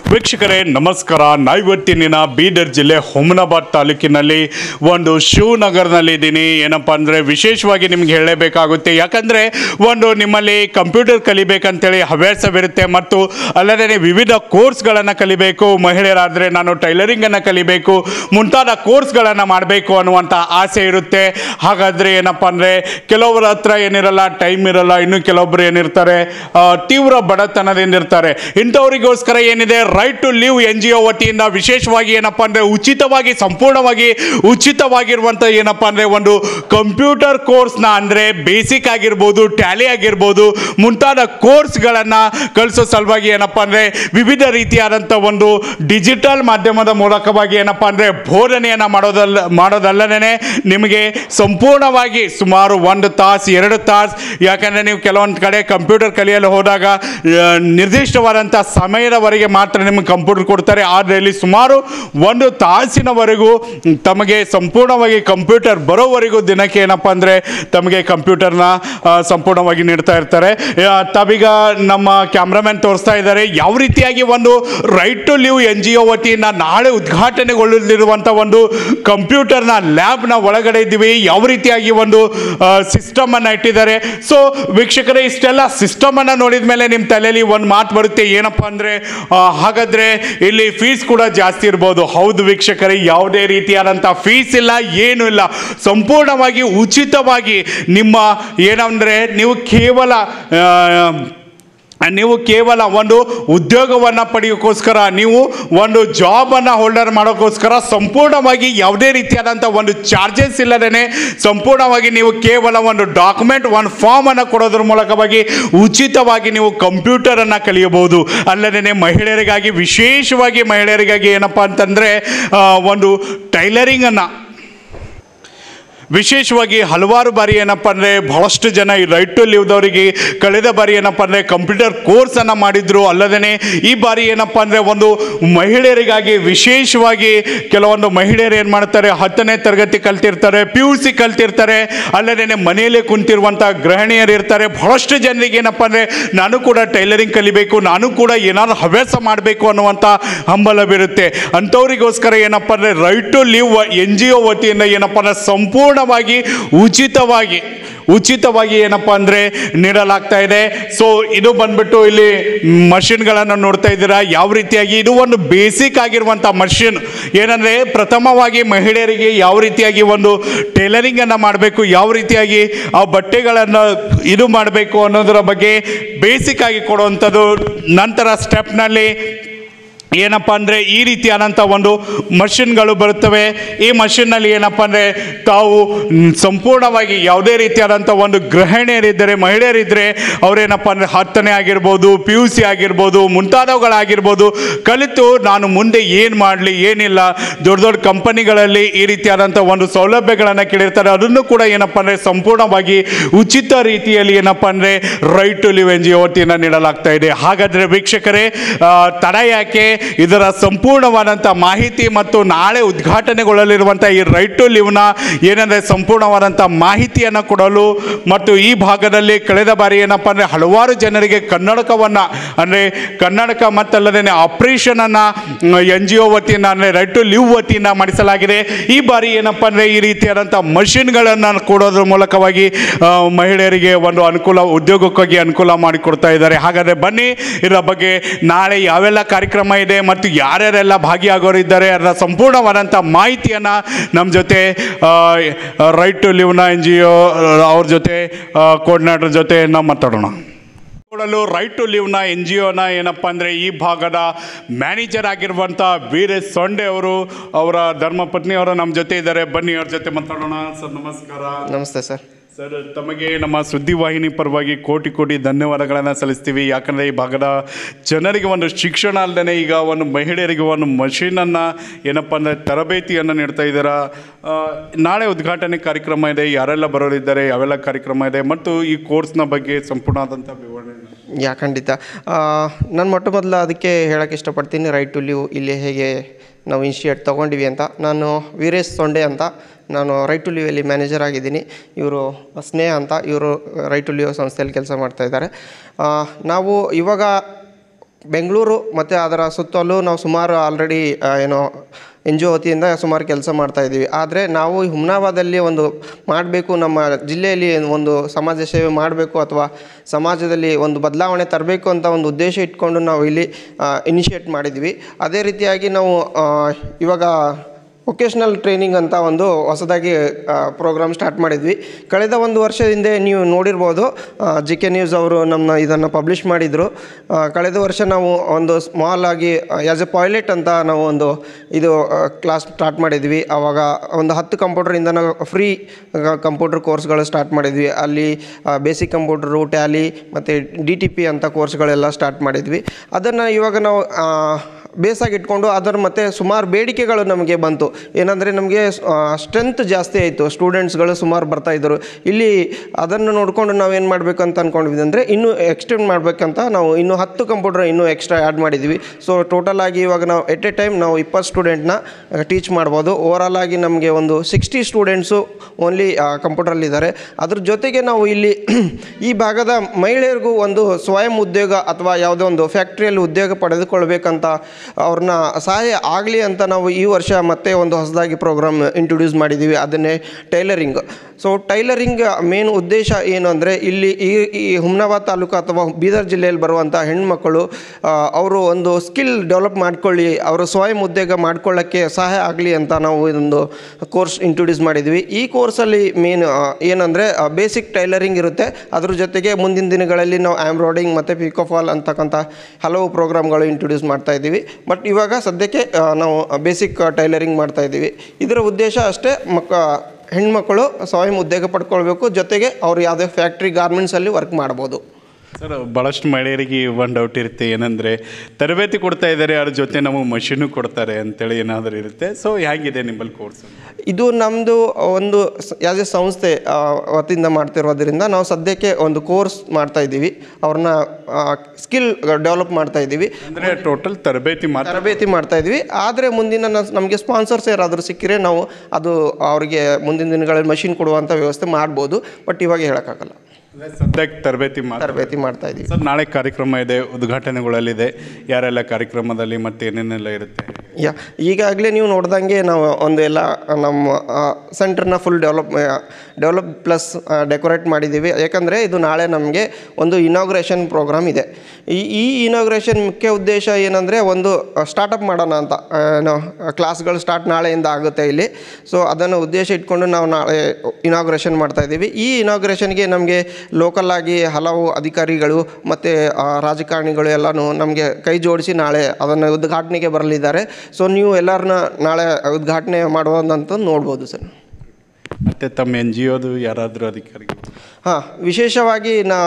ವೀಕ್ಷಕರೇ ನಮಸ್ಕಾರ ನಾವಿವತ್ತಿನ ಬೀದರ್ ಜಿಲ್ಲೆ ಹುಮನಾಬಾದ್ ತಾಲೂಕಿನಲ್ಲಿ ಒಂದು ಶಿವನಗರದಲ್ಲಿ ಇದ್ದೀನಿ ಏನಪ್ಪ ಅಂದರೆ ವಿಶೇಷವಾಗಿ ನಿಮ್ಗೆ ಹೇಳಲೇಬೇಕಾಗುತ್ತೆ ಯಾಕಂದರೆ ಒಂದು ನಿಮ್ಮಲ್ಲಿ ಕಂಪ್ಯೂಟರ್ ಕಲಿಬೇಕಂತೇಳಿ ಹವ್ಯಾಸವಿರುತ್ತೆ ಮತ್ತು ಅಲ್ಲದೆ ವಿವಿಧ ಕೋರ್ಸ್ಗಳನ್ನು ಕಲಿಬೇಕು ಮಹಿಳೆಯರಾದರೆ ನಾನು ಟೈಲರಿಂಗನ್ನು ಕಲಿಬೇಕು ಮುಂತಾದ ಕೋರ್ಸ್ಗಳನ್ನು ಮಾಡಬೇಕು ಅನ್ನುವಂಥ ಆಸೆ ಇರುತ್ತೆ ಹಾಗಾದರೆ ಏನಪ್ಪ ಅಂದರೆ ಕೆಲವರ ಹತ್ರ ಏನಿರಲ್ಲ ಟೈಮ್ ಇರಲ್ಲ ಇನ್ನು ಕೆಲವೊಬ್ಬರು ಏನಿರ್ತಾರೆ ಆ, ತೀವ್ರ ಬಡತನದಿಂದ ಇರ್ತಾರೆ ಇಂಥವರಿಗೋಸ್ಕರ ಏನಿದೆ right to live N G O ವತಿಯಿಂದ ವಿಶೇಷವಾಗಿ ಏನಪ್ಪ ಅಂದರೆ ಉಚಿತವಾಗಿ ಸಂಪೂರ್ಣವಾಗಿ ಉಚಿತವಾಗಿರುವಂಥ ಏನಪ್ಪ ಅಂದರೆ ಒಂದು ಕಂಪ್ಯೂಟರ್ ಕೋರ್ಸ್ನ ಅಂದರೆ ಬೇಸಿಕ್ ಆಗಿರ್ಬೋದು ಟ್ಯಾಲಿ ಆಗಿರ್ಬೋದು ಮುಂತಾದ ಕೋರ್ಸ್ಗಳನ್ನು ಕಲಿಸೋ ಸಲುವಾಗಿ ಏನಪ್ಪ ಅಂದರೆ ವಿವಿಧ ರೀತಿಯಾದಂಥ ಒಂದು ಡಿಜಿಟಲ್ ಮಾಧ್ಯಮದ ಮೂಲಕವಾಗಿ ಏನಪ್ಪ ಅಂದರೆ ಬೋಧನೆಯನ್ನು ಮಾಡೋದಲ್ಲ ಮಾಡೋದಲ್ಲದೇ ನಿಮಗೆ ಸಂಪೂರ್ಣವಾಗಿ ಸುಮಾರು ಒಂದು ತಾಸು ಎರಡು ತಾಸು ಯಾಕಂದರೆ ನೀವು ಕೆಲವೊಂದು ಕಡೆ ಕಂಪ್ಯೂಟರ್ ಕಲಿಯಲು ಹೋದಾಗ ಆ, ನಿರ್ದಿಷ್ಟವಾದಂಥ ಸಮಯದವರೆಗೆ ಮಾತ್ರ ನಿಮಗೆ ಕಂಪ್ಯೂಟರ್ ಕೊಡ್ತಾರೆ ಆದರೆ ಇಲ್ಲಿ ಸುಮಾರು ಒಂದು ತಾಸಿನವರೆಗೂ ತಮಗೆ ಸಂಪೂರ್ಣವಾಗಿ ಕಂಪ್ಯೂಟರ್ ಬರೋವರೆಗೂ ದಿನಕ್ಕೆ ಏನಪ್ಪ ಅಂದರೆ ತಮಗೆ ಕಂಪ್ಯೂಟರ್ನ ಆ, ಸಂಪೂರ್ಣವಾಗಿ ನೀಡ್ತಾ ಇರ್ತಾರೆ ಆ, ತಾವೀಗ ನಮ್ಮ ಕ್ಯಾಮ್ರಾಮನ್ ತೋರಿಸ್ತಾ ಇದ್ದಾರೆ ಯಾವ ರೀತಿಯಾಗಿ ಒಂದು right to live N G O ವತಿಯಿಂದ ನಾಳೆ ಉದ್ಘಾಟನೆಗೊಳ್ಳಲಿರುವಂಥ ಒಂದು ಕಂಪ್ಯೂಟರ್ನ ಲ್ಯಾಬ್ನ ಒಳಗಡೆ ಇದ್ದೀವಿ ಯಾವ ರೀತಿಯಾಗಿ ಒಂದು ಸಿಸ್ಟಮನ್ನು ಇಟ್ಟಿದ್ದಾರೆ ಸೊ ವೀಕ್ಷಕರೇ ಇಷ್ಟೆಲ್ಲ ಸಿಸ್ಟಮನ್ನು ನೋಡಿದ ಮೇಲೆ ನಿಮ್ಮ ತಲೆಯಲ್ಲಿ ಒಂದು ಮಾತು ಬರುತ್ತೆ ಏನಪ್ಪ ಅಂದರೆ ಹಾಗಾದರೆ ಇಲ್ಲಿ ಫೀಸ್ ಕೂಡ ಜಾಸ್ತಿ ಇರ್ಬೋದು ಹೌದು ವೀಕ್ಷಕರೇ ಯಾವುದೇ ರೀತಿಯಾದಂಥ ಫೀಸ್ ಇಲ್ಲ ಏನೂ ಇಲ್ಲ ಸಂಪೂರ್ಣವಾಗಿ ಉಚಿತವಾಗಿ ನಿಮ್ಮ ಏನಂದರೆ ನೀವು ಕೇವಲ ಆ, ನೀವು ಕೇವಲ ಒಂದು ಉದ್ಯೋಗವನ್ನು ಪಡೆಯೋಕ್ಕೋಸ್ಕರ ನೀವು ಒಂದು ಜಾಬನ್ನು ಹೋಲ್ಡರ್ ಮಾಡೋಕ್ಕೋಸ್ಕರ ಸಂಪೂರ್ಣವಾಗಿ ಯಾವುದೇ ರೀತಿಯಾದಂಥ ಒಂದು ಚಾರ್ಜಸ್ ಇಲ್ಲದೇ ಸಂಪೂರ್ಣವಾಗಿ ನೀವು ಕೇವಲ ಒಂದು ಡಾಕ್ಯುಮೆಂಟ್ ಒಂದು ಫಾರ್ಮನ್ನು ಕೊಡೋದ್ರ ಮೂಲಕವಾಗಿ ಉಚಿತವಾಗಿ ನೀವು ಕಂಪ್ಯೂಟರನ್ನು ಕಲಿಯಬಹುದು ಅಲ್ಲದೇ ಮಹಿಳೆಯರಿಗಾಗಿ ವಿಶೇಷವಾಗಿ ಮಹಿಳೆಯರಿಗಾಗಿ ಏನಪ್ಪ ಅಂತಂದರೆ ಒಂದು ಟೈಲರಿಂಗನ್ನು ವಿಶೇಷವಾಗಿ ಹಲವಾರು ಬಾರಿ ಏನಪ್ಪ ಅಂದರೆ ಬಹಳಷ್ಟು ಜನ ಈ ರೈಟ್ ಟು ಲಿವ್ದವರಿಗೆ ಕಳೆದ ಬಾರಿ ಏನಪ್ಪ ಅಂದರೆ ಕಂಪ್ಯೂಟರ್ ಕೋರ್ಸನ್ನು ಮಾಡಿದ್ರು ಅಲ್ಲದೇ ಈ ಬಾರಿ ಏನಪ್ಪ ಅಂದರೆ ಒಂದು ಮಹಿಳೆಯರಿಗಾಗಿ ವಿಶೇಷವಾಗಿ ಕೆಲವೊಂದು ಮಹಿಳೆಯರು ಏನು ಮಾಡ್ತಾರೆ ಹತ್ತನೇ ತರಗತಿ ಕಲ್ತಿರ್ತಾರೆ ಪಿ ಯು ಸಿ ಕಲ್ತಿರ್ತಾರೆ ಅಲ್ಲದೇ ಮನೆಯಲ್ಲೇ ಕುಂತಿರುವಂಥ ಗೃಹಿಣಿಯರು ಇರ್ತಾರೆ ಬಹಳಷ್ಟು ಜನರಿಗೆ ಏನಪ್ಪ ಅಂದರೆ ನಾನು ಕೂಡ ಟೈಲರಿಂಗ್ ಕಲಿಬೇಕು ನಾನು ಕೂಡ ಏನಾದ್ರು ಹವ್ಯಾಸ ಮಾಡಬೇಕು ಅನ್ನುವಂಥ ಹಂಬಲವಿರುತ್ತೆ ಅಂಥವರಿಗೋಸ್ಕರ ಏನಪ್ಪ ಅಂದರೆ right to live N G O ವತಿಯಿಂದ ಏನಪ್ಪ ಅಂದರೆ ಸಂಪೂರ್ಣವಾಗಿ ಉಚಿತವಾಗಿ ಉಚಿತವಾಗಿ ಏನಪ್ಪ ಅಂದರೆ ನೀಡಲಾಗ್ತಾ ಇದೆ ಸೊ ಇದು ಬಂದ್ಬಿಟ್ಟು ಇಲ್ಲಿ ಮಷಿನ್ಗಳನ್ನು ನೋಡ್ತಾ ಇದ್ದೀರಾ ಯಾವ ರೀತಿಯಾಗಿ ಇದು ಒಂದು ಬೇಸಿಕ್ ಆಗಿರುವಂಥ ಮಷಿನ್ ಏನಂದರೆ ಪ್ರಥಮವಾಗಿ ಮಹಿಳೆಯರಿಗೆ ಯಾವ ರೀತಿಯಾಗಿ ಒಂದು ಟೈಲರಿಂಗನ್ನು ಮಾಡಬೇಕು ಯಾವ ರೀತಿಯಾಗಿ ಆ ಬಟ್ಟೆಗಳನ್ನು ಇದು ಮಾಡಬೇಕು ಅನ್ನೋದರ ಬಗ್ಗೆ ಬೇಸಿಕ್ ಆಗಿ ಕೊಡುವಂಥದ್ದು ನಂತರ ಸ್ಟೆಪ್ನಲ್ಲಿ ಏನಪ್ಪ ಅಂದರೆ ಈ ರೀತಿಯಾದಂಥ ಒಂದು ಮಷಿನ್ಗಳು ಬರುತ್ತವೆ ಈ ಮಷಿನ್ನಲ್ಲಿ ಏನಪ್ಪ ಅಂದರೆ ತಾವು ಮ್, ಸಂಪೂರ್ಣವಾಗಿ ಯಾವುದೇ ರೀತಿಯಾದಂಥ ಒಂದು ಗೃಹಿಣಿಯರಿದ್ದರೆ ಮಹಿಳೆಯರಿದ್ದರೆ ಅವರೇನಪ್ಪ ಅಂದರೆ ಹತ್ತನೇ ಆಗಿರ್ಬೋದು ಪಿ ಯು ಸಿ ಆಗಿರ್ಬೋದು ಮುಂತಾದವುಗಳಾಗಿರ್ಬೋದು ಕಲಿತು ನಾನು ಮುಂದೆ ಏನು ಮಾಡಲಿ ಏನಿಲ್ಲ ದೊಡ್ಡ ದೊಡ್ಡ ಕಂಪನಿಗಳಲ್ಲಿ ಈ ರೀತಿಯಾದಂಥ ಒಂದು ಸೌಲಭ್ಯಗಳನ್ನು ಕೇಳಿರ್ತಾರೆ ಅದನ್ನು ಕೂಡ ಏನಪ್ಪ ಅಂದರೆ ಸಂಪೂರ್ಣವಾಗಿ ಉಚಿತ ರೀತಿಯಲ್ಲಿ ಏನಪ್ಪ ಅಂದರೆ right to live N G ವತಿಯಿಂದ ನೀಡಲಾಗ್ತಾ ಇದೆ ಹಾಗಾದರೆ ವೀಕ್ಷಕರೇ ಆ, ತಡ ಯಾಕೆ ಇದರ ಸಂಪೂರ್ಣವಾದಂಥ ಮಾಹಿತಿ ಮತ್ತು ನಾಳೆ ಉದ್ಘಾಟನೆಗೊಳ್ಳಲಿರುವಂಥ ಈ ರೈಟ್ ಟು ಲಿವ್ನ ಏನಂದರೆ ಸಂಪೂರ್ಣವಾದಂಥ ಮಾಹಿತಿಯನ್ನು ಕೊಡಲು ಮತ್ತು ಈ ಭಾಗದಲ್ಲಿ ಕಳೆದ ಬಾರಿ ಏನಪ್ಪ ಅಂದರೆ ಹಲವಾರು ಜನರಿಗೆ ಕನ್ನಡಕವನ್ನು ಅಂದರೆ ಕನ್ನಡಕ ಮತ್ತಲ್ಲದೆ ಆಪರೇಷನನ್ನು ಎನ್ ಜಿ ಒ ವತಿಯಿಂದ ಅಂದರೆ ರೈಟ್ ಟು ಲಿವ್ ವತಿಯಿಂದ ಮಾಡಿಸಲಾಗಿದೆ ಈ ಬಾರಿ ಏನಪ್ಪ ಅಂದರೆ ಈ ರೀತಿಯಾದಂಥ ಮಷಿನ್ಗಳನ್ನು ಕೊಡೋದ್ರ ಮೂಲಕವಾಗಿ ಆ, ಮಹಿಳೆಯರಿಗೆ ಒಂದು ಅನುಕೂಲ ಉದ್ಯೋಗಕ್ಕಾಗಿ ಅನುಕೂಲ ಮಾಡಿಕೊಡ್ತಾ ಇದ್ದಾರೆ ಹಾಗಾದರೆ ಬನ್ನಿ ಇದರ ಬಗ್ಗೆ ನಾಳೆ ಯಾವೆಲ್ಲ ಕಾರ್ಯಕ್ರಮ ಇದೆ ಮತ್ತು ಯಾರ್ಯಾರೆಲ್ಲ ಭಾಗಿಯಾಗೋರಿದ್ದಾರೆ ಅದರ ಸಂಪೂರ್ಣವಾದಂಥ ಮಾಹಿತಿಯನ್ನು ನಮ್ಮ ಜೊತೆ ರೈಟ್ ಟು ಲಿವ್ನ ಎನ್ ಜಿ ಒ ಅವ್ರ ಜೊತೆ ಕೋರ್ಡಿನೇಟರ್ ಜೊತೆ ನಾವು ಮಾತಾಡೋಣ ನೋಡಲು ರೈಟ್ ಟು ಲಿವ್ನ ಎನ್ ಜಿ ಒನ ಏನಪ್ಪ ಅಂದರೆ ಈ ಭಾಗದ ಮ್ಯಾನೇಜರ್ ಆಗಿರುವಂಥ ವೀರೇಶ್ ಸೊಂಡೆ ಅವರು ಅವರ ಧರ್ಮಪತ್ನಿ ಅವರು ನಮ್ಮ ಜೊತೆ ಇದ್ದಾರೆ ಬನ್ನಿ ಅವ್ರ ಜೊತೆ ಮಾತಾಡೋಣ ಸರ್ ನಮಸ್ಕಾರ ನಮಸ್ತೆ ಸರ್ ಸರ್ ತಮಗೆ ನಮ್ಮ ಸುದ್ದಿವಾಹಿನಿ ಪರವಾಗಿ ಕೋಟಿ ಕೋಟಿ ಧನ್ಯವಾದಗಳನ್ನು ಸಲ್ಲಿಸ್ತೀವಿ ಯಾಕಂದರೆ ಈ ಭಾಗದ ಜನರಿಗೆ ಒಂದು ಶಿಕ್ಷಣ ಅಲ್ಲದೆ ಈಗ ಒಂದು ಮಹಿಳೆಯರಿಗೆ ಒಂದು ಮಷೀನನ್ನು ಏನಪ್ಪ ಅಂದರೆ ತರಬೇತಿಯನ್ನು ನೀಡ್ತಾ ಇದ್ದೀರಾ ಆ, ನಾಳೆ ಉದ್ಘಾಟನೆ ಕಾರ್ಯಕ್ರಮ ಇದೆ ಯಾರೆಲ್ಲ ಬರೋರಿದ್ದಾರೆ ಯಾವೆಲ್ಲ ಕಾರ್ಯಕ್ರಮ ಇದೆ ಮತ್ತು ಈ ಕೋರ್ಸ್ನ ಬಗ್ಗೆ ಸಂಪೂರ್ಣವಾದಂಥ ವಿವರಣೆ ಯಾ ಖಂಡಿತ ನಾನು ಮೊಟ್ಟ ಮೊದಲು ಅದಕ್ಕೆ ಹೇಳೋಕ್ಕೆ ಇಷ್ಟಪಡ್ತೀನಿ ರೈಟ್ ಟು ಲಿವ್ ಇಲ್ಲಿ ಹೇಗೆ ನಾವು ಇನಿಷಿಯೇಟ್ ತೊಗೊಂಡಿವಿ ಅಂತ ನಾನು ವೀರೇಶ್ ಸೊಂಡೆ ಅಂತ ನಾನು ರೈಟ್ ಟು ಲಿವಲ್ಲಿ ಮ್ಯಾನೇಜರ್ ಆಗಿದ್ದೀನಿ ಇವರು ಸ್ನೇಹ ಅಂತ ಇವರು ರೈಟ್ ಟು ಲಿವ್ ಸಂಸ್ಥೆಯಲ್ಲಿ ಕೆಲಸ ಮಾಡ್ತಾಯಿದ್ದಾರೆ ನಾವು ಇವಾಗ ಬೆಂಗಳೂರು ಮತ್ತು ಅದರ ಸುತ್ತಲೂ ನಾವು ಸುಮಾರು ಆಲ್ರೆಡಿ ಏನೋ ಎನ್ ಜಿ ಒ ವತಿಯಿಂದ ಸುಮಾರು ಕೆಲಸ ಮಾಡ್ತಾ ಇದ್ದೀವಿ ಆದರೆ ನಾವು ಈ ಹುಮ್ನಾಬಾದಲ್ಲಿ ಒಂದು ಮಾಡಬೇಕು ನಮ್ಮ ಜಿಲ್ಲೆಯಲ್ಲಿ ಒಂದು ಸಮಾಜ ಸೇವೆ ಮಾಡಬೇಕು ಅಥವಾ ಸಮಾಜದಲ್ಲಿ ಒಂದು ಬದಲಾವಣೆ ತರಬೇಕು ಅಂತ ಒಂದು ಉದ್ದೇಶ ಇಟ್ಕೊಂಡು ನಾವು ಇಲ್ಲಿ ಇನಿಷಿಯೇಟ್ ಮಾಡಿದ್ವಿ ಅದೇ ರೀತಿಯಾಗಿ ನಾವು ಆ, ಇವಾಗ ವೊಕೇಶ್ನಲ್ ಟ್ರೈನಿಂಗ್ ಅಂತ ಒಂದು ಹೊಸದಾಗಿ ಪ್ರೋಗ್ರಾಮ್ ಸ್ಟಾರ್ಟ್ ಮಾಡಿದ್ವಿ ಕಳೆದ ಒಂದು ವರ್ಷದ ಹಿಂದೆ ನೀವು ನೋಡಿರ್ಬೋದು ಜಿ ಕೆ ನ್ಯೂಸ್ ಅವರು ನಮ್ಮ ಇದನ್ನು ಪಬ್ಲಿಷ್ ಮಾಡಿದರು ಆ, ಕಳೆದ ವರ್ಷ ನಾವು ಒಂದು ಸ್ಮಾಲ್ ಆಗಿ ಆ್ಯಸ್ ಎ ಪಾಯ್ಲೆಟ್ ಅಂತ ನಾವು ಒಂದು ಇದು ಕ್ಲಾಸ್ ಸ್ಟಾರ್ಟ್ ಮಾಡಿದ್ವಿ ಆವಾಗ ಒಂದು ಹತ್ತು ಕಂಪ್ಯೂಟರಿಂದ ನಾವು ಫ್ರೀ ಕಂಪ್ಯೂಟರ್ ಕೋರ್ಸ್ಗಳು ಸ್ಟಾರ್ಟ್ ಮಾಡಿದ್ವಿ ಅಲ್ಲಿ ಬೇಸಿಕ್ ಕಂಪ್ಯೂಟರು ಟ್ಯಾಲಿ ಮತ್ತು ಡಿ ಟಿ ಪಿ ಅಂತ ಕೋರ್ಸ್ಗಳೆಲ್ಲ ಸ್ಟಾರ್ಟ್ ಮಾಡಿದ್ವಿ ಅದನ್ನು ಇವಾಗ ನಾವು ಆ, ಬೇಸಾಗಿ ಇಟ್ಕೊಂಡು ಅದರ ಮತ್ತು ಸುಮಾರು ಬೇಡಿಕೆಗಳು ನಮಗೆ ಬಂತು ಏನಂದರೆ ನಮಗೆ ಸ್ಟ್ರೆಂತ್ ಜಾಸ್ತಿ ಆಯಿತು ಸ್ಟೂಡೆಂಟ್ಸ್ಗಳು ಸುಮಾರು ಬರ್ತಾಯಿದ್ರು ಇಲ್ಲಿ ಅದನ್ನು ನೋಡಿಕೊಂಡು ನಾವು ಏನು ಮಾಡಬೇಕು ಅಂತ ಅಂದ್ಕೊಂಡಿದ್ವಿ ಅಂದರೆ ಇನ್ನೂ ಎಕ್ಸ್ಟೆಂಡ್ ಮಾಡಬೇಕಂತ ನಾವು ಇನ್ನೂ ಹತ್ತು ಕಂಪ್ಯೂಟರ್ ಇನ್ನೂ ಎಕ್ಸ್ಟ್ರಾ ಆ್ಯಡ್ ಮಾಡಿದ್ವಿ ಸೊ ಟೋಟಲ್ ಆಗಿ ಇವಾಗ ನಾವು ಎಟ್ ಎ ಟೈಮ್ ನಾವು ಇಪ್ಪತ್ತು ಸ್ಟೂಡೆಂಟ್ನ ಟೀಚ್ ಮಾಡ್ಬೋದು ಓವರಾಲ್ ಆಗಿ ನಮಗೆ ಒಂದು ಸಿಕ್ಸ್ಟಿ ಸ್ಟೂಡೆಂಟ್ಸು ಓನ್ಲಿ ಕಂಪ್ಯೂಟ್ರಲ್ಲಿದ್ದಾರೆ ಅದ್ರ ಜೊತೆಗೆ ನಾವು ಇಲ್ಲಿ ಈ ಭಾಗದ ಮಹಿಳೆಯರಿಗೂ ಒಂದು ಸ್ವಯಂ ಉದ್ಯೋಗ ಅಥವಾ ಯಾವುದೋ ಒಂದು ಫ್ಯಾಕ್ಟ್ರಿಯಲ್ಲಿ ಉದ್ಯೋಗ ಪಡೆದುಕೊಳ್ಬೇಕಂತ ಅವ್ರನ್ನ ಸಹಾಯ ಆಗಲಿ ಅಂತ ನಾವು ಈ ವರ್ಷ ಮತ್ತೆ ಒಂದು ಹೊಸದಾಗಿ ಪ್ರೋಗ್ರಾಮ್ ಇಂಟ್ರೊಡ್ಯೂಸ್ ಮಾಡಿದ್ದೀವಿ ಅದನ್ನೇ ಟೈಲರಿಂಗ್ ಸೊ ಟೈಲರಿಂಗ್ ಮೇನ್ ಉದ್ದೇಶ ಏನು ಅಂದರೆ ಇಲ್ಲಿ ಈ ಈ ಹುಮ್ನಾಬಾದ್ ತಾಲೂಕು ಅಥವಾ ಬೀದರ್ ಜಿಲ್ಲೆಯಲ್ಲಿ ಬರುವಂಥ ಹೆಣ್ಮಕ್ಕಳು ಆ, ಅವರು ಒಂದು ಸ್ಕಿಲ್ ಡೆವಲಪ್ ಮಾಡ್ಕೊಳ್ಳಿ ಅವರು ಸ್ವಯಂ ಉದ್ಯೋಗ ಮಾಡ್ಕೊಳ್ಳೋಕ್ಕೆ ಸಹಾಯ ಆಗಲಿ ಅಂತ ನಾವು ಇದೊಂದು ಕೋರ್ಸ್ ಇಂಟ್ರೊಡ್ಯೂಸ್ ಮಾಡಿದ್ವಿ ಈ ಕೋರ್ಸಲ್ಲಿ ಮೇನ್ ಏನಂದರೆ ಬೇಸಿಕ್ ಟೈಲರಿಂಗ್ ಇರುತ್ತೆ ಅದ್ರ ಜೊತೆಗೆ ಮುಂದಿನ ದಿನಗಳಲ್ಲಿ ನಾವು ಆಂಬ್ರಾಯ್ಡಿಂಗ್ ಮತ್ತು ಪಿಕೋಫಾಲ್ ಅಂತಕ್ಕಂಥ ಹಲವು ಪ್ರೋಗ್ರಾಮ್ಗಳು ಇಂಟ್ರೊಡ್ಯೂಸ್ ಮಾಡ್ತಾ ಇದ್ದೀವಿ ಬಟ್ ಇವಾಗ ಸದ್ಯಕ್ಕೆ ಆ, ನಾವು ಬೇಸಿಕ್ ಟೈಲರಿಂಗ್ ಮಾಡ್ತಾ ಇದ್ದೀವಿ ಇದರ ಉದ್ದೇಶ ಅಷ್ಟೇ ಮಕ್ಕ ಹೆಣ್ಮಕ್ಕಳು ಸ್ವಯಂ ಉದ್ಯೋಗ ಪಡ್ಕೊಳ್ಬೇಕು ಜೊತೆಗೆ ಅವ್ರು ಯಾವುದೇ ಫ್ಯಾಕ್ಟ್ರಿ ಗಾರ್ಮೆಂಟ್ಸಲ್ಲಿ ವರ್ಕ್ ಮಾಡ್ಬೋದು ಸರ್ ಭಾಳಷ್ಟು ಮಹಿಳೆಯರಿಗೆ ಒಂದು ಡೌಟ್ ಇರುತ್ತೆ ಏನಂದರೆ ತರಬೇತಿ ಕೊಡ್ತಾ ಇದ್ದಾರೆ ಅದ್ರ ಜೊತೆ ನಮಗೆ ಮಷೀನು ಕೊಡ್ತಾರೆ ಅಂತೇಳಿ ಏನಾದರೂ ಇರುತ್ತೆ ಸೊ ಹೇಗಿದೆ ನಿಮ್ಮಲ್ಲಿ ಕೋರ್ಸ್ ಇದು ನಮ್ಮದು ಒಂದು ಆ್ಯಸ್ ಎ ಸಂಸ್ಥೆ ಆ, ವತಿಯಿಂದ ಮಾಡ್ತಿರೋದ್ರಿಂದ ನಾವು ಸದ್ಯಕ್ಕೆ ಒಂದು ಕೋರ್ಸ್ ಮಾಡ್ತಾ ಇದ್ದೀವಿ ಅವ್ರನ್ನ ಸ್ಕಿಲ್ ಡೆವಲಪ್ ಮಾಡ್ತಾ ಇದ್ದೀವಿ ಅಂದರೆ ಟೋಟಲ್ ತರಬೇತಿ ಮಾತ್ರ ತರಬೇತಿ ಮಾಡ್ತಾ ಇದ್ವಿ ಆದರೆ ಮುಂದಿನ ನಮಗೆ ಸ್ಪಾನ್ಸರ್ಸ್ ಯಾರಾದರೂ ಸಿಕ್ಕಿದ್ರೆ ನಾವು ಅದು ಅವರಿಗೆ ಮುಂದಿನ ದಿನಗಳಲ್ಲಿ ಮಷಿನ್ ಕೊಡುವಂಥ ವ್ಯವಸ್ಥೆ ಮಾಡ್ಬೋದು ಬಟ್ ಇವಾಗ ಹೇಳೋಕ್ಕಾಗಲ್ಲ ಅಂದ್ರೆ ಸದ್ಯಕ್ಕೆ ತರಬೇತಿ ಮಾತ್ರ ತರಬೇತಿ ಮಾಡ್ತಾ ಇದ್ದೀವಿ ಸರ್ ನಾಳೆ ಕಾರ್ಯಕ್ರಮ ಇದೆ ಉದ್ಘಾಟನೆಗಳಲ್ಲಿದೆ ಯಾರೆಲ್ಲ ಕಾರ್ಯಕ್ರಮದಲ್ಲಿ ಮತ್ತೆ ಏನೇನೆಲ್ಲ ಇರುತ್ತೆ ಯಾ ಈಗಾಗಲೇ ನೀವು ನೋಡ್ದಂಗೆ ನಾವು ಒಂದು ಎಲ್ಲ ನಮ್ಮ ಸೆಂಟ್ರನ್ನ full develop develop plus decorate ಮಾಡಿದ್ದೀವಿ ಯಾಕಂದರೆ ಇದು ನಾಳೆ ನಮಗೆ ಒಂದು ಇನಾಗ್ರೇಷನ್ ಪ್ರೋಗ್ರಾಮ್ ಇದೆ ಈ ಈ ಇನಾಗ್ರೇಷನ್ ಮುಖ್ಯ ಉದ್ದೇಶ ಏನಂದರೆ ಒಂದು ಸ್ಟಾರ್ಟಪ್ ಮಾಡೋಣ ಅಂತ ಆ, ಏನು ಕ್ಲಾಸ್ಗಳು ಸ್ಟಾರ್ಟ್ ನಾಳೆಯಿಂದ ಆಗುತ್ತೆ ಇಲ್ಲಿ ಸೊ ಅದನ್ನು ಉದ್ದೇಶ ಇಟ್ಕೊಂಡು ನಾವು ನಾಳೆ ಇನಾಗ್ರೇಷನ್ ಮಾಡ್ತಾ ಇದ್ದೀವಿ ಈ ಇನಾಗ್ರೇಷನ್ಗೆ ನಮಗೆ ಲೋಕಲ್ ಆಗಿ ಹಲವು ಅಧಿಕಾರಿಗಳು ಮತ್ತು ರಾಜಕಾರಣಿಗಳು ಎಲ್ಲನೂ ನಮಗೆ ಕೈ ಜೋಡಿಸಿ ನಾಳೆ ಅದನ್ನು ಉದ್ಘಾಟನೆಗೆ ಬರಲಿದ್ದಾರೆ ಸೊ ನೀವು ಎಲ್ಲರನ್ನ ನಾಳೆ ಉದ್ಘಾಟನೆ ಮಾಡುವಂತ ನೋಡ್ಬೋದು ಸರ್ ಮತ್ತೆ ತಮ್ಮ ಎನ್ ಜಿ ಒದು ಯಾರಾದರೂ ಅಧಿಕಾರಿಗಳು ಹಾಂ ವಿಶೇಷವಾಗಿ ನಾ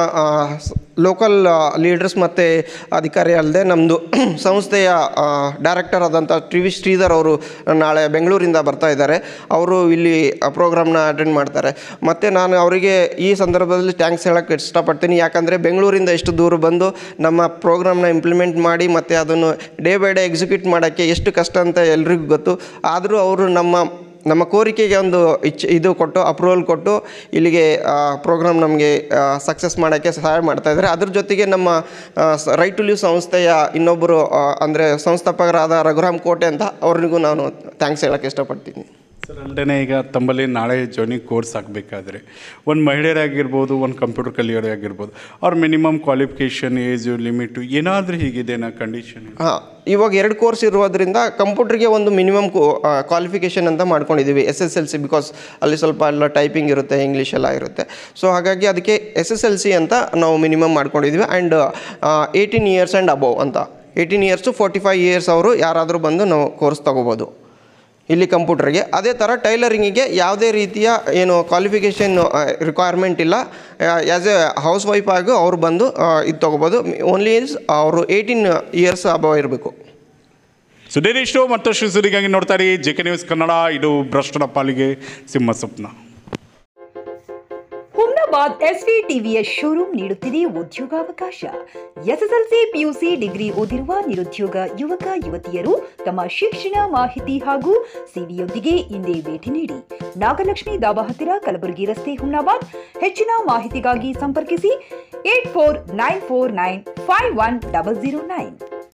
ಲೋಕಲ್ ಲೀಡರ್ಸ್ ಮತ್ತು ಅಧಿಕಾರಿ ಅಲ್ಲದೆ ನಮ್ಮದು ಸಂಸ್ಥೆಯ ಡೈರೆಕ್ಟರ್ ಆದಂಥ ಟಿ ವಿ ಶ್ರೀಧರ್ ಅವರು ನಾಳೆ ಬೆಂಗಳೂರಿಂದ ಬರ್ತಾ ಇದ್ದಾರೆ ಅವರು ಇಲ್ಲಿ ಪ್ರೋಗ್ರಾಮ್ನ ಅಟೆಂಡ್ ಮಾಡ್ತಾರೆ ಮತ್ತು ನಾನು ಅವರಿಗೆ ಈ ಸಂದರ್ಭದಲ್ಲಿ ಥ್ಯಾಂಕ್ಸ್ ಹೇಳೋಕ್ಕೆ ಇಷ್ಟಪಡ್ತೀನಿ ಯಾಕಂದರೆ ಬೆಂಗಳೂರಿಂದ ಎಷ್ಟು ದೂರ ಬಂದು ನಮ್ಮ ಪ್ರೋಗ್ರಾಮ್ನ ಇಂಪ್ಲಿಮೆಂಟ್ ಮಾಡಿ ಮತ್ತು ಅದನ್ನು ಡೇ ಬೈ ಡೇ ಎಕ್ಸಿಕ್ಯೂಟ್ ಮಾಡೋಕ್ಕೆ ಎಷ್ಟು ಕಷ್ಟ ಅಂತ ಎಲ್ರಿಗೂ ಗೊತ್ತು ಆದರೂ ಅವರು ನಮ್ಮ ನಮ್ಮ ಕೋರಿಕೆಗೆ ಒಂದು ಇಚ್ಛೆ ಇದು ಕೊಟ್ಟು ಅಪ್ರೂವಲ್ ಕೊಟ್ಟು ಇಲ್ಲಿಗೆ ಪ್ರೋಗ್ರಾಮ್ ನಮಗೆ ಸಕ್ಸಸ್ ಮಾಡೋಕ್ಕೆ ಸಹಾಯ ಮಾಡ್ತಾ ಇದ್ದಾರೆ ಅದ್ರ ಜೊತೆಗೆ ನಮ್ಮ ರೈಟ್ ಟು ಲಿವ್ ಸಂಸ್ಥೆಯ ಇನ್ನೊಬ್ಬರು ಅಂದರೆ ಸಂಸ್ಥಾಪಕರಾದ ರಘುರಾಮ್ ಕೋಟೆ ಅಂತ ಅವ್ರಿಗೂ ನಾನು ಥ್ಯಾಂಕ್ಸ್ ಹೇಳೋಕ್ಕೆ ಇಷ್ಟಪಡ್ತೀನಿ ಸರ್ ಅಲ್ಲದೆ ಈಗ ತಮ್ಮಲ್ಲಿ ನಾಳೆ ಜಾಯ್ನಿಂಗ್ ಕೋರ್ಸ್ ಆಗಬೇಕಾದ್ರೆ ಒಂದು ಮಹಿಳೆಯರಾಗಿರ್ಬೋದು ಒಂದು ಕಂಪ್ಯೂಟರ್ ಕಲಿಯೋರೇ ಆಗಿರ್ಬೋದು ಅವ್ರ ಮಿನಿಮಮ್ ಕ್ವಾಲಿಫಿಕೇಷನ್ ಏಜು ಲಿಮಿಟು ಏನಾದರೂ ಹೀಗಿದೆನಾ ಕಂಡೀಷನ್ ಹಾಂ ಇವಾಗ ಎರಡು ಕೋರ್ಸ್ ಇರೋದ್ರಿಂದ ಕಂಪ್ಯೂಟ್ರಿಗೆ ಒಂದು ಮಿನಿಮಮ್ ಕ್ವಾಲಿಫಿಕೇಷನ್ ಅಂತ ಮಾಡ್ಕೊಂಡಿದ್ದೀವಿ S S L C because ಅಲ್ಲಿ ಸ್ವಲ್ಪ ಎಲ್ಲ ಟೈಪಿಂಗ್ ಇರುತ್ತೆ ಇಂಗ್ಲೀಷ್ ಎಲ್ಲ ಇರುತ್ತೆ ಸೊ ಹಾಗಾಗಿ ಅದಕ್ಕೆ ಎಸ್ ಎಸ್ ಎಲ್ ಸಿ ಅಂತ ನಾವು ಮಿನಿಮಮ್ ಮಾಡ್ಕೊಂಡಿದ್ದೀವಿ and eighteen years and above ಅಂತ eighteen years forty five years ಅವರು ಯಾರಾದರೂ ಬಂದು ನಾವು ಕೋರ್ಸ್ ತೊಗೋಬೋದು ಇಲ್ಲಿ ಕಂಪ್ಯೂಟರ್ಗೆ ಅದೇ ಥರ ಟೈಲರಿಂಗಿಗೆ ಯಾವುದೇ ರೀತಿಯ ಏನು ಕ್ವಾಲಿಫಿಕೇಷನ್ ರಿಕ್ವೈರ್ಮೆಂಟ್ ಇಲ್ಲ as a house wife ಅವ್ರು ಬಂದು ಇದು ತೊಗೋಬೋದು ಓನ್ಲಿ ಇಸ್ ಅವರು ಏಯ್ಟೀನ್ ಇಯರ್ಸ್ ಅಬವ್ ಇರಬೇಕು ಸುಡೇರಿಷ್ಟು ಮತ್ತು ಶಿವಸುರಿಗಾಗಿ ನೋಡ್ತಾರೆ ಜೆ ಕೆ ನ್ಯೂಸ್ ಕನ್ನಡ ಇದು ಭ್ರಷ್ಟನ ಪಾಲಿಗೆ ಸಿಂಹ ಸ್ವಪ್ನ ಹುಮ್ನಾಬಾದ್ ಎಸ್ವಿ ಟಿವಿಯ ಶೋರೂಮ್ ನೀಡುತ್ತಿದೆ ಉದ್ಯೋಗಾವಕಾಶ ಎಸ್ಎಸ್ಎಲ್ಸಿ ಪಿಯುಸಿ ಡಿಗ್ರಿ ಓದಿರುವ ನಿರುದ್ಯೋಗ ಯುವಕ ಯುವತಿಯರು ತಮ್ಮ ಶಿಕ್ಷಣ ಮಾಹಿತಿ ಹಾಗೂ ಸಿವಿಯೊಂದಿಗೆ ಇಂದೇ ಭೇಟಿ ನೀಡಿ ನಾಗಲಕ್ಷ್ಮಿ ದಾಬಾ ಹತ್ತಿರ ಕಲಬುರಗಿ ರಸ್ತೆ ಹುಮ್ನಾಬಾದ್ ಹೆಚ್ಚಿನ ಮಾಹಿತಿಗಾಗಿ ಸಂಪರ್ಕಿಸಿ eight four nine four nine five one double zero nine